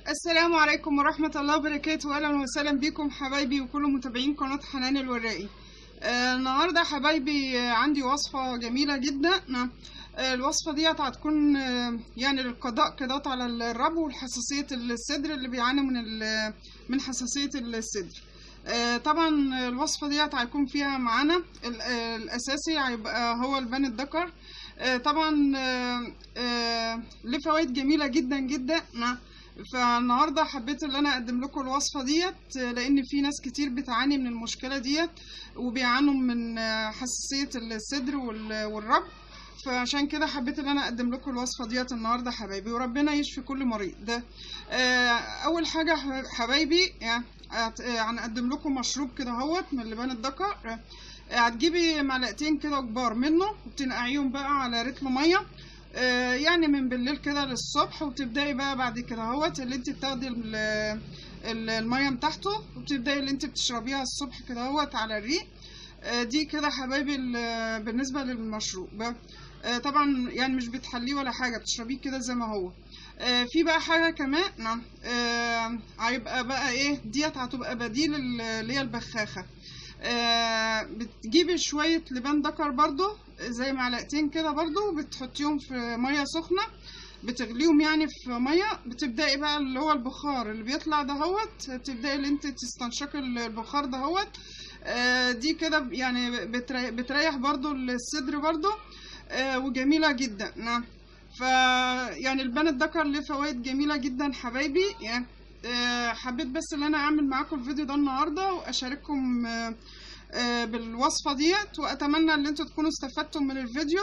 السلام عليكم ورحمة الله وبركاته أهلا وسهلا بكم حبايبي وكل متابعين قناة حنان الورائي آه النهاردة حبايبي آه، عندي وصفة جميلة جدا نعم. آه الوصفة ديت هتكون آه يعني للقضاء كده على الربو والحساسية الصدر اللي بيعاني من ال- من حساسية الصدر آه طبعا الوصفة ديت هيكون فيها معانا ال- آه الأساسي هيبقى هو البان الذكر آه طبعا آه آه ليه فوائد جميلة جدا جدا نعم. فالنهارده حبيت ان انا اقدم لكم الوصفه ديت لان في ناس كتير بتعاني من المشكله ديت وبيعانوا من حساسيه الصدر وال- والرب فعشان كده حبيت ان انا اقدم لكم الوصفه ديت النهارده حبايبي وربنا يشفي كل مريض ده آه، اول حاجه ح- حبايبي يعني هت- آه، هنقدم لكم مشروب كده اهوت من لبان الذكر آه، هتجيبي معلقتين كده كبار منه وتنقعيهم بقى على رتم ميه آه، يعني من بالليل كده للصبح وتبداي بقى بعد كده اهوت اللي انت بتاخدي ال- ال- الميه بتاعته وبتبداي اللي انت بتشربيها الصبح كده اهوت على الريق آه، دي كده حبايبي ال- بالنسبه للمشروب آه، طبعا يعني مش بتحليه ولا حاجه بتشربيه كده زي ما هو آه، في بقى حاجه كمان نعم آه، هيبقى بقى ايه ديت هتبقى بديل ال- اللي هي البخاخه آه، بتجيبي شويه لبان ذكر برضو زي معلقتين كده برضو بتحطيهم في ميه سخنه بتغليهم يعني في ميه بتبداي بقى اللي هو البخار اللي بيطلع دهوت تبداي اللي انت تستنشقي البخار دهوت آه، دي كده يعني بتريح, بتريح برضو الصدر برضو آه، وجميله جدا نعم ف يعني البان الذكر ليه فوائد جميله جدا حبايبي يعني آه، حبيت بس ان انا اعمل معاكم الفيديو ده النهارده واشارككم آه، آه، بالوصفه ديت واتمنى ان انتوا تكونوا استفدتم من الفيديو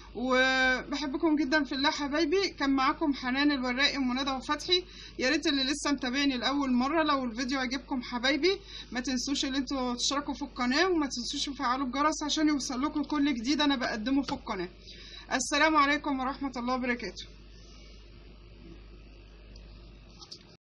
وبحبكم جدا في الله حبايبي كان معاكم حنان الورائي ومنى وفتحي يا ريت اللي لسه متابعني لاول مره لو الفيديو عجبكم حبايبي ما تنسوش ان انتوا تشتركوا في القناه وما تنسوش تفعلوا الجرس عشان يوصل لكم كل جديد انا بقدمه في القناه السلام عليكم ورحمه الله وبركاته